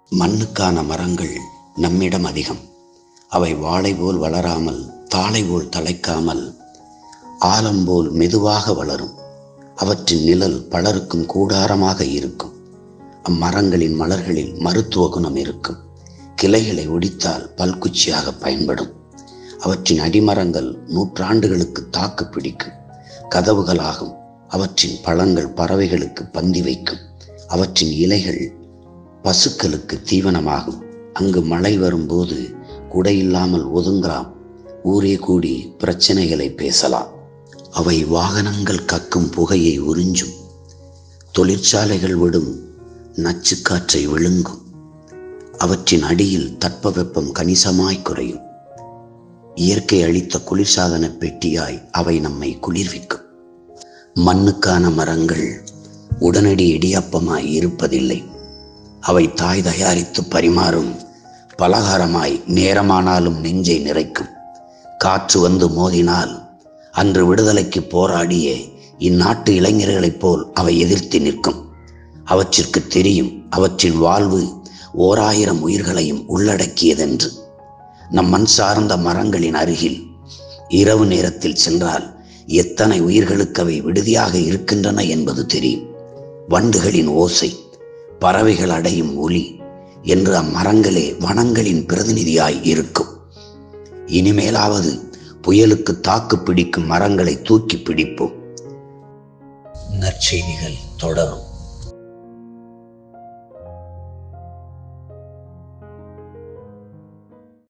மண்ணுக்கான மரங்கள் நம்மிடம் அதிகம் அவை வாழை போல் வளராமல் தாளை போல் தழைக்காமல் ஆலம் போல் மெதுவாக வளரும் அவற்றின் நிழல் பலருக்கும் கூடாரமாக இருக்கும் அம்மரங்களின் மலர்களில் மருத்துவ குணம் இருக்கும் கிளைகளை ஒடித்தால் பல்குச்சியாக பயன்படும் அவற்றின் அடிமரங்கள் நூற்றாண்டுகளுக்கு தாக்கு பிடிக்கும் கதவுகளாகும் அவற்றின் பழங்கள் பறவைகளுக்கு பந்தி வைக்கும் அவற்றின் இலைகள் பசுக்களுக்கு தீவனமாகும் அங்கு மழை வரும்போது குடையில்லாமல் ஒதுங்கலாம் ஊரே கூடி பிரச்சனைகளை பேசலாம் அவை வாகனங்கள் கக்கும் புகையை உறிஞ்சும் தொழிற்சாலைகள் விடும் நச்சுக்காற்றை விழுங்கும் அவற்றின் அடியில் தட்பவெப்பம் கணிசமாய் குறையும் இயற்கை அளித்த குளிர்சாதன பெட்டியாய் அவை நம்மை குளிர்விக்கும் மண்ணுக்கான மரங்கள் உடனடி இடியாப்பமாய் இருப்பதில்லை அவை தாய் தயாரித்து பரிமாறும் பலகாரமாய் நேரமானாலும் நெஞ்சை நிறைக்கும் காற்று வந்து மோதினால் அன்று விடுதலைக்கு போராடிய இந்நாட்டு இளைஞர்களைப் போல் அவை எதிர்த்து நிற்கும் அவற்றிற்கு தெரியும் அவற்றின் வாழ்வு ஓர் ஆயிரம் உயிர்களையும் உள்ளடக்கியதென்று நம் மண் சார்ந்த மரங்களின் அருகில் இரவு நேரத்தில் சென்றால் எத்தனை உயிர்களுக்கு அவை விடுதியாக இருக்கின்றன என்பது தெரியும் வண்டுகளின் ஓசை பறவைகள் அடையும் ஒலி என்று அம்மரங்களே வனங்களின் பிரதிநிதியாய் இருக்கும் இனிமேலாவது புயலுக்கு தாக்கு பிடிக்கும் மரங்களை தூக்கி பிடிப்போம் நற்செய்திகள் தொடரும்